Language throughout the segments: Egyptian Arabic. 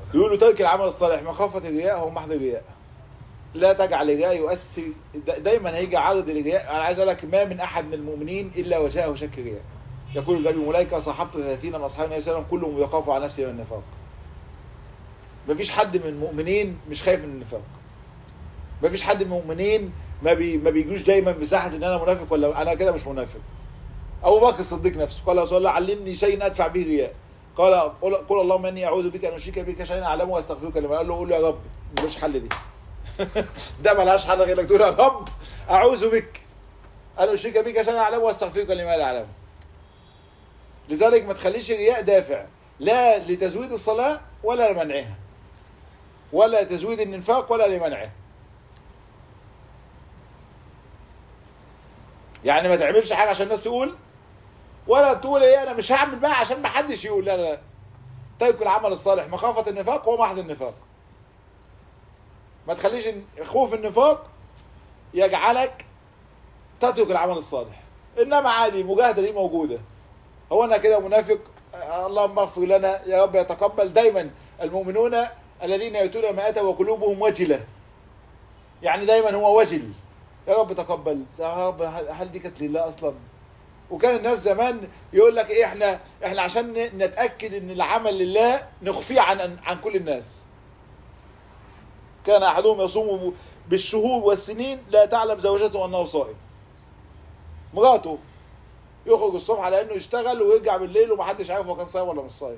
يقولوا ترك العمل الصالح مخافة الرياء هو محض الرياء لا تجعل الرياء يؤثر دا- دايما هيجي عرض الرياء انا عايز اقول لك ما من احد من المؤمنين الا وجاءه شك الرياء يقول النبي ملائكة صاحبت 30 من اصحاب النبي صلى الله عليه وسلم كلهم يخاف على نفسه من النفاق مفيش حد من المؤمنين مش خايف من النفاق مفيش حد من المؤمنين ما بي ما بيجوش دايما مساحة ان انا منافق ولا انا كده مش منافق ابو بكر الصديق نفسه قال يا رسول الله علمني شيء ادفع به الرياء قال قل, قل اللهم اني اعوذ بك ان اشرك بك شيئا اعلمه واستغفرك لما قال له قول له يا رب ملوش حل دي ده ملهاش حل غير انك تقول يا رب اعوذ بك ان اشرك بك شيئا اعلمه واستغفرك لما لا اعلمه لذلك ما تخليش الرياء دافع لا لتزويد الصلاة ولا لمنعها ولا تزويد الانفاق ولا لمنعه يعني ما تعملش حاجة عشان الناس تقول ولا تقول ايه انا مش هعمل بقى عشان ما حدش يقول لا لا لا ترك العمل الصالح مخافة النفاق هو محض النفاق ما تخليش إن- خوف النفاق يجعلك تترك العمل الصالح انما عادي المجاهدة دي موجودة هو انا كده منافق آه، اللهم اغفر لنا يا رب يتقبل دايما المؤمنون الذين يؤتون ما اتوا وقلوبهم وجلة يعني دايما هو وجل يا رب تقبل يا رب هل هل دي كانت لله اصلا وكان الناس زمان يقول لك ايه احنا احنا عشان ن- نتاكد ان العمل لله نخفيه عن عن كل الناس كان احدهم يصوم بالشهور والسنين لا تعلم زوجته انه صائم مراته يخرج الصبح على انه يشتغل ويرجع بالليل ومحدش عارف هو كان صايم ولا مش صايم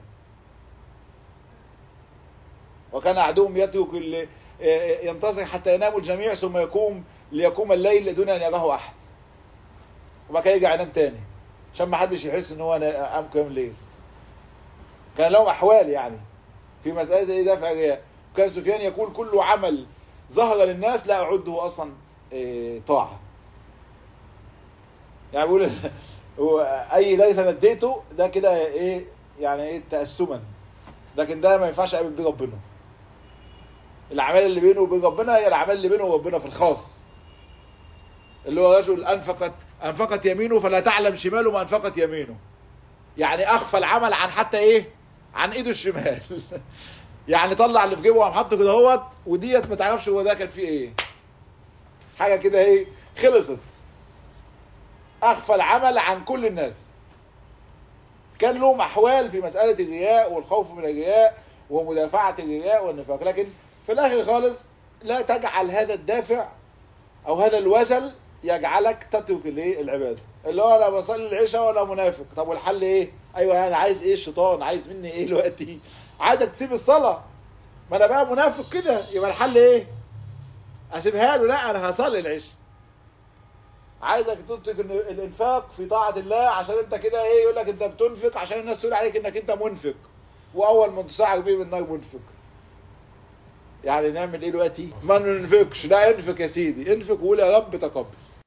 وكان احدهم يترك ال- ينتظر حتى ينام الجميع ثم يقوم ليقوم الليل دون ان يراه احد وبعد كده يرجع ينام تاني عشان ما حدش يحس ان هو نا- قام قيام الليل كان لهم احوال يعني في مساله ايه دافع الرياء كان سفيان يقول كل عمل ظهر للناس لا اعده اصلا إيه، طاعه يعني بيقول هو اي درس انا اديته ده كده ايه يعني ايه تأسما لكن ده ما ينفعش اقابل بيه ربنا الاعمال اللي بينه وبين ربنا هي الاعمال اللي بينه وربنا في الخاص اللي هو رجل انفقت انفقت يمينه فلا تعلم شماله ما انفقت يمينه يعني اخفى العمل عن حتى ايه عن ايده الشمال يعني طلع اللي في جيبه وقام حاطه كده اهوت وديت ما تعرفش هو ده كان فيه ايه حاجه كده ايه خلصت اخفى العمل عن كل الناس كان لهم احوال في مسألة الرياء والخوف من الرياء ومدافعة الرياء والنفاق لكن في الاخر خالص لا تجعل هذا الدافع او هذا الوزل يجعلك تترك الايه العباده اللي هو انا بصلي العشاء وانا منافق طب والحل ايه ايوه انا عايز ايه الشيطان عايز مني ايه دلوقتي عايزك تسيب الصلاه ما انا بقى منافق كده يبقى الحل ايه اسيبها له لا انا هصلي العشاء عايزك تترك ال- الانفاق في طاعة الله عشان انت كده ايه يقول لك انت بتنفق عشان الناس تقول عليك انك انت منفق واول ما تساعد بيه بالنار منفق يعني نعمل ايه دلوقتي ما ننفقش لا انفق يا سيدي انفق وقول يا رب تقبل